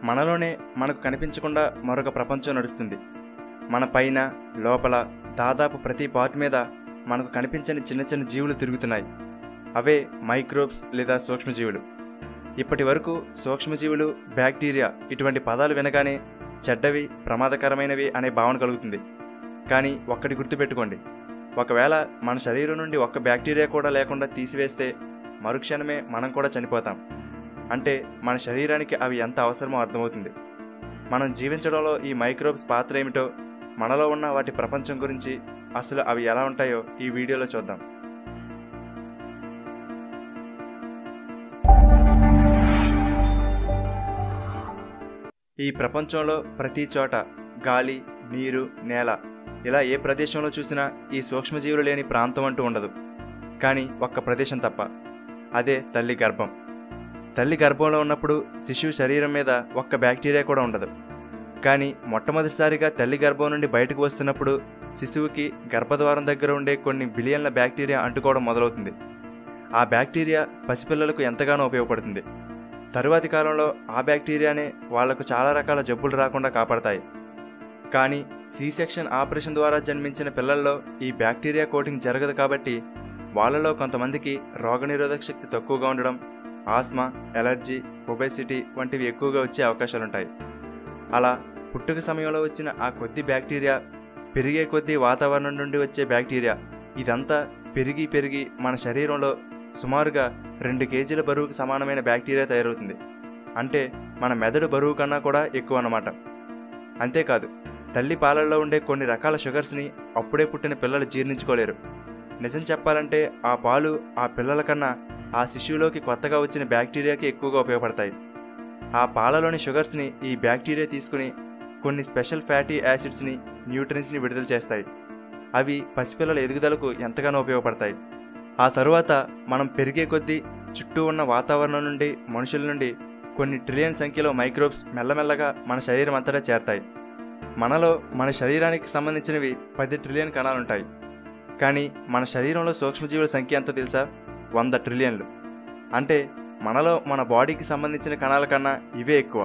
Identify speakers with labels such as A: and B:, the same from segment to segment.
A: మనలోనే మనకు కనిపించకుండా మరొక ప్రపంచం నడుస్తుంది మన పైన లోపల దాదాపు ప్రతి పార్ట్ మీద మనకు కనిపించని చిన్న చిన్న జీవులు తిరుగుతున్నాయి అవే మైక్రోబ్స్ లేదా సూక్ష్మజీవులు ఇప్పటి వరకు సూక్ష్మజీవులు బ్యాక్టీరియా ఇటువంటి పదాలు వినగానే చెడ్డవి ప్రమాదకరమైనవి అనే భావన కలుగుతుంది కానీ ఒక్కటి గుర్తుపెట్టుకోండి ఒకవేళ మన శరీరం నుండి ఒక్క బ్యాక్టీరియా కూడా లేకుండా తీసివేస్తే మరుక్షణమే మనం కూడా చనిపోతాం అంటే మన శరీరానికి అవి ఎంత అవసరమో అర్థమవుతుంది మనం జీవించడంలో ఈ మైక్రోబ్స్ పాత్ర ఏమిటో మనలో ఉన్న వాటి ప్రపంచం గురించి అసలు అవి ఎలా ఉంటాయో ఈ వీడియోలో చూద్దాం ఈ ప్రపంచంలో ప్రతి చోట గాలి నీరు నేల ఇలా ఏ ప్రదేశంలో చూసినా ఈ సూక్ష్మజీవులు లేని ప్రాంతం అంటూ ఉండదు కానీ ఒక్క ప్రదేశం తప్ప అదే తల్లి గర్భం తల్లి గర్భంలో ఉన్నప్పుడు శిశువు శరీరం మీద ఒక్క బ్యాక్టీరియా కూడా ఉండదు కానీ మొట్టమొదటిసారిగా తల్లి గర్భం నుండి బయటకు వస్తున్నప్పుడు శిశువుకి గర్భద్వారం దగ్గర ఉండే కొన్ని బిలియన్ల బ్యాక్టీరియా అంటుకోవడం మొదలవుతుంది ఆ బ్యాక్టీరియా పసిపిల్లలకు ఎంతగానో ఉపయోగపడుతుంది తరువాతి కాలంలో ఆ బ్యాక్టీరియానే వాళ్లకు చాలా రకాల జబ్బులు రాకుండా కాపాడతాయి కానీ సి సెక్షన్ ఆపరేషన్ ద్వారా జన్మించిన పిల్లల్లో ఈ బ్యాక్టీరియా కోటింగ్ జరగదు కాబట్టి వాళ్ళలో కొంతమందికి రోగనిరోధక శక్తి తక్కువగా ఉండడం ఆస్మా ఎలర్జీ ఒబెసిటీ వంటివి ఎక్కువగా వచ్చే అవకాశాలుంటాయి అలా పుట్టుక సమయంలో వచ్చిన ఆ కొద్ది బ్యాక్టీరియా పెరిగే కొద్దీ వాతావరణం నుండి వచ్చే బ్యాక్టీరియా ఇదంతా పెరిగి పెరిగి మన శరీరంలో సుమారుగా రెండు కేజీల బరువుకు సమానమైన బ్యాక్టీరియా తయారవుతుంది అంటే మన మెదడు బరువు కన్నా కూడా ఎక్కువ అన్నమాట అంతేకాదు తల్లి పాలల్లో ఉండే కొన్ని రకాల షుగర్స్ని అప్పుడే పుట్టిన పిల్లలు జీర్ణించుకోలేరు నిజం చెప్పాలంటే ఆ పాలు ఆ పిల్లల కన్నా ఆ శిశువులోకి కొత్తగా వచ్చిన బ్యాక్టీరియాకి ఎక్కువగా ఉపయోగపడతాయి ఆ పాలలోని షుగర్స్ని ఈ బ్యాక్టీరియా తీసుకుని కొన్ని స్పెషల్ ఫ్యాటీ యాసిడ్స్ని న్యూట్రియన్స్ని విడుదల చేస్తాయి అవి పసిపిల్లల ఎదుగుదలకు ఎంతగానో ఉపయోగపడతాయి ఆ తరువాత మనం పెరిగే కొద్దీ చుట్టూ ఉన్న వాతావరణం నుండి మనుషుల నుండి కొన్ని ట్రిలియన్ సంఖ్యలో మైక్రోబ్స్ మెల్లమెల్లగా మన శరీరం అంతటా చేరతాయి మనలో మన శరీరానికి సంబంధించినవి పది ట్రిలియన్ కణాలుంటాయి కానీ మన శరీరంలో సూక్ష్మజీవుల సంఖ్య ఎంతో తెలుసా వంద ట్రిలియన్లు అంటే మనలో మన బాడీకి సంబంధించిన కణాల కన్నా ఇవే ఎక్కువ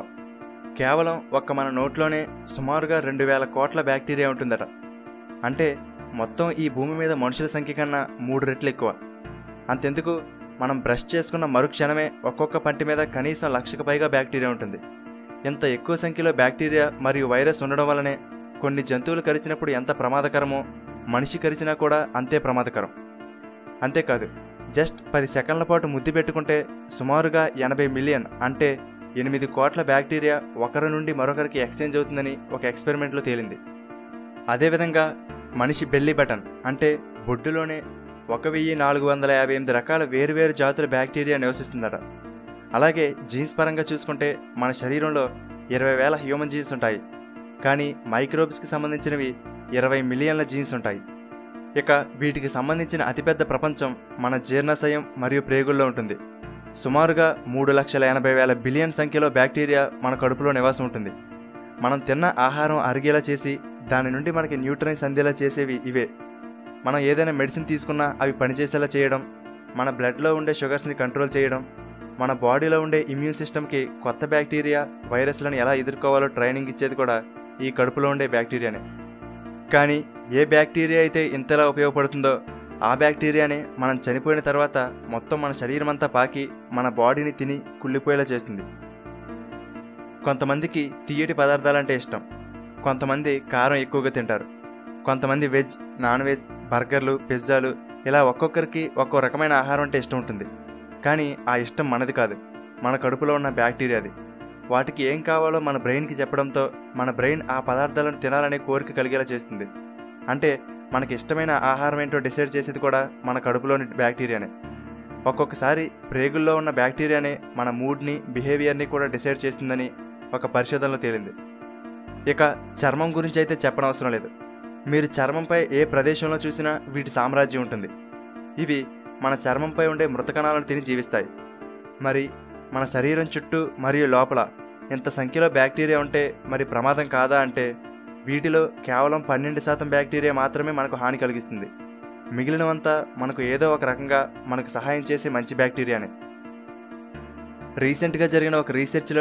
A: కేవలం ఒక్క మన నోట్లోనే సుమారుగా రెండు వేల కోట్ల బ్యాక్టీరియా ఉంటుందట అంటే మొత్తం ఈ భూమి మీద మనుషుల సంఖ్య కన్నా మూడు రెట్లు ఎక్కువ అంతెందుకు మనం బ్రష్ చేసుకున్న మరుక్షణమే ఒక్కొక్క పంటి మీద కనీసం లక్షకు పైగా బ్యాక్టీరియా ఉంటుంది ఇంత ఎక్కువ సంఖ్యలో బ్యాక్టీరియా మరియు వైరస్ ఉండడం వల్లనే కొన్ని జంతువులు కరిచినప్పుడు ఎంత ప్రమాదకరమో మనిషి కరిచినా కూడా అంతే ప్రమాదకరం అంతేకాదు జస్ట్ పది సెకండ్ల పాటు ముద్దు పెట్టుకుంటే సుమారుగా ఎనభై మిలియన్ అంటే ఎనిమిది కోట్ల బ్యాక్టీరియా ఒకరి నుండి మరొకరికి ఎక్స్చేంజ్ అవుతుందని ఒక ఎక్స్పెరిమెంట్లో తేలింది అదేవిధంగా మనిషి బెల్లీ బటన్ అంటే బొడ్డులోనే ఒక వెయ్యి నాలుగు వందల యాభై ఎనిమిది రకాల వేరువేరు జాతుల బ్యాక్టీరియా నివసిస్తుందట అలాగే జీన్స్ పరంగా చూసుకుంటే మన శరీరంలో ఇరవై వేల హ్యూమన్ జీన్స్ ఉంటాయి కానీ మైక్రోబ్స్కి సంబంధించినవి ఇరవై మిలియన్ల జీన్స్ ఉంటాయి ఇక వీటికి సంబంధించిన అతిపెద్ద ప్రపంచం మన జీర్ణశయం మరియు ప్రేగుల్లో ఉంటుంది సుమారుగా మూడు లక్షల ఎనభై వేల బిలియన్ సంఖ్యలో బ్యాక్టీరియా మన కడుపులో నివాసం ఉంటుంది మనం తిన్న ఆహారం అరిగేలా చేసి దాని నుండి మనకి న్యూట్రియన్స్ అందేలా చేసేవి ఇవే మనం ఏదైనా మెడిసిన్ తీసుకున్నా అవి పనిచేసేలా చేయడం మన బ్లడ్లో ఉండే షుగర్స్ని కంట్రోల్ చేయడం మన బాడీలో ఉండే ఇమ్యూన్ సిస్టమ్కి కొత్త బ్యాక్టీరియా వైరస్లను ఎలా ఎదుర్కోవాలో ట్రైనింగ్ ఇచ్చేది కూడా ఈ కడుపులో ఉండే బ్యాక్టీరియానే కానీ ఏ బ్యాక్టీరియా అయితే ఇంతలా ఉపయోగపడుతుందో ఆ బ్యాక్టీరియానే మనం చనిపోయిన తర్వాత మొత్తం మన శరీరం అంతా పాకి మన బాడీని తిని కుళ్ళిపోయేలా చేస్తుంది కొంతమందికి తీయటి పదార్థాలంటే ఇష్టం కొంతమంది కారం ఎక్కువగా తింటారు కొంతమంది వెజ్ నాన్ వెజ్ బర్గర్లు పిజ్జాలు ఇలా ఒక్కొక్కరికి ఒక్కో రకమైన ఆహారం అంటే ఇష్టం ఉంటుంది కానీ ఆ ఇష్టం మనది కాదు మన కడుపులో ఉన్న బ్యాక్టీరియాది వాటికి ఏం కావాలో మన బ్రెయిన్కి చెప్పడంతో మన బ్రెయిన్ ఆ పదార్థాలను తినాలనే కోరిక కలిగేలా చేస్తుంది అంటే మనకి ఇష్టమైన ఆహారం ఏంటో డిసైడ్ చేసేది కూడా మన కడుపులోని బ్యాక్టీరియానే ఒక్కొక్కసారి ప్రేగుల్లో ఉన్న బ్యాక్టీరియానే మన మూడ్ని బిహేవియర్ని కూడా డిసైడ్ చేస్తుందని ఒక పరిశోధనలో తేలింది ఇక చర్మం గురించి అయితే చెప్పనవసరం లేదు మీరు చర్మంపై ఏ ప్రదేశంలో చూసినా వీటి సామ్రాజ్యం ఉంటుంది ఇవి మన చర్మంపై ఉండే మృత కణాలను తిని జీవిస్తాయి మరి మన శరీరం చుట్టూ మరియు లోపల ఇంత సంఖ్యలో బ్యాక్టీరియా ఉంటే మరి ప్రమాదం కాదా అంటే వీటిలో కేవలం పన్నెండు శాతం బ్యాక్టీరియా మాత్రమే మనకు హాని కలిగిస్తుంది మిగిలినవంతా మనకు ఏదో ఒక రకంగా మనకు సహాయం చేసే మంచి బ్యాక్టీరియానే రీసెంట్గా జరిగిన ఒక రీసెర్చ్లో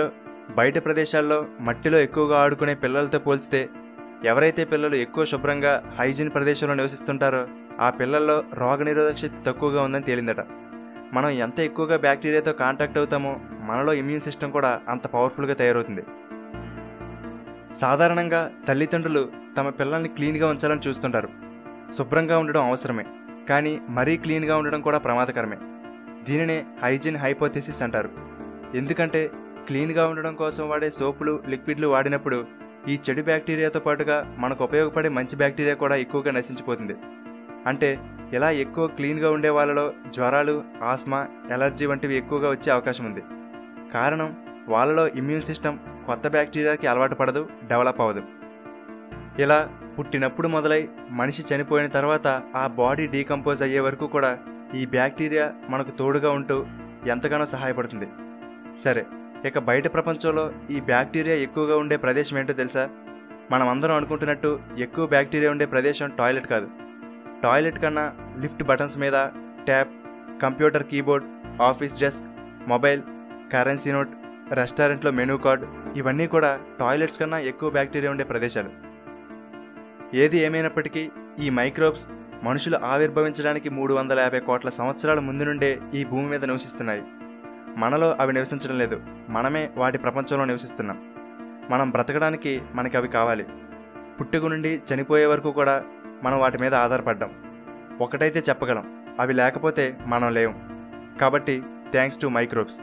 A: బయట ప్రదేశాల్లో మట్టిలో ఎక్కువగా ఆడుకునే పిల్లలతో పోల్చితే ఎవరైతే పిల్లలు ఎక్కువ శుభ్రంగా హైజీన్ ప్రదేశంలో నివసిస్తుంటారో ఆ పిల్లల్లో రోగనిరోధక శక్తి తక్కువగా ఉందని తేలిందట మనం ఎంత ఎక్కువగా బ్యాక్టీరియాతో కాంటాక్ట్ అవుతామో మనలో ఇమ్యూన్ సిస్టమ్ కూడా అంత పవర్ఫుల్గా తయారవుతుంది సాధారణంగా తల్లిదండ్రులు తమ పిల్లల్ని క్లీన్గా ఉంచాలని చూస్తుంటారు శుభ్రంగా ఉండడం అవసరమే కానీ మరీ క్లీన్గా ఉండడం కూడా ప్రమాదకరమే దీనినే హైజీన్ హైపోథెసిస్ అంటారు ఎందుకంటే క్లీన్గా ఉండడం కోసం వాడే సోపులు లిక్విడ్లు వాడినప్పుడు ఈ చెడు బ్యాక్టీరియాతో పాటుగా మనకు ఉపయోగపడే మంచి బ్యాక్టీరియా కూడా ఎక్కువగా నశించిపోతుంది అంటే ఇలా ఎక్కువ క్లీన్గా ఉండే వాళ్ళలో జ్వరాలు ఆస్మా ఎలర్జీ వంటివి ఎక్కువగా వచ్చే అవకాశం ఉంది కారణం వాళ్ళలో ఇమ్యూన్ సిస్టమ్ కొత్త బ్యాక్టీరియాకి అలవాటు పడదు డెవలప్ అవ్వదు ఇలా పుట్టినప్పుడు మొదలై మనిషి చనిపోయిన తర్వాత ఆ బాడీ డీకంపోజ్ అయ్యే వరకు కూడా ఈ బ్యాక్టీరియా మనకు తోడుగా ఉంటూ ఎంతగానో సహాయపడుతుంది సరే ఇక బయట ప్రపంచంలో ఈ బ్యాక్టీరియా ఎక్కువగా ఉండే ప్రదేశం ఏంటో తెలుసా మనం అందరం అనుకుంటున్నట్టు ఎక్కువ బ్యాక్టీరియా ఉండే ప్రదేశం టాయిలెట్ కాదు టాయిలెట్ కన్నా లిఫ్ట్ బటన్స్ మీద tap computer keyboard office desk mobile currency note రెస్టారెంట్లో మెనూ కార్డ్ ఇవన్నీ కూడా టాయిలెట్స్ కన్నా ఎక్కువ బ్యాక్టీరియా ఉండే ప్రదేశాలు ఏది ఏమైనప్పటికీ ఈ మైక్రోబ్స్ మనుషులు ఆవిర్భవించడానికి మూడు వందల యాభై కోట్ల సంవత్సరాల ముందు నుండే ఈ భూమి మీద నివసిస్తున్నాయి మనలో అవి నివసించడం లేదు మనమే వాటి ప్రపంచంలో నివసిస్తున్నాం మనం బ్రతకడానికి మనకి అవి కావాలి పుట్టుక నుండి చనిపోయే వరకు కూడా మనం వాటి మీద ఆధారపడ్డాం ఒకటైతే చెప్పగలం అవి లేకపోతే మనం లేవు కాబట్టి thanks to microbes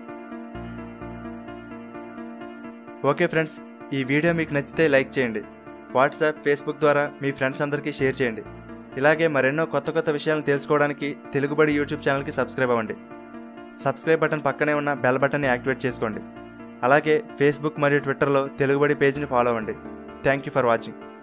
A: okay friends ఈ వీడియో మీకు నచ్చితే లైక్ చేయండి వాట్సాప్ ఫేస్బుక్ ద్వారా మీ ఫ్రెండ్స్ అందరికీ షేర్ చేయండి ఇలాగే మరెన్నో కొత్త కొత్త విషయాలను తెలుసుకోవడానికి తెలుగుబడి యూట్యూబ్ ఛానల్కి సబ్స్క్రైబ్ అవ్వండి సబ్స్క్రైబ్ బటన్ పక్కనే ఉన్న బెల్ బటన్ని యాక్టివేట్ చేసుకోండి అలాగే ఫేస్బుక్ మరియు ట్విట్టర్లో తెలుగుబడి పేజీని ఫాలో అవ్వండి థ్యాంక్ యూ ఫర్ వాచింగ్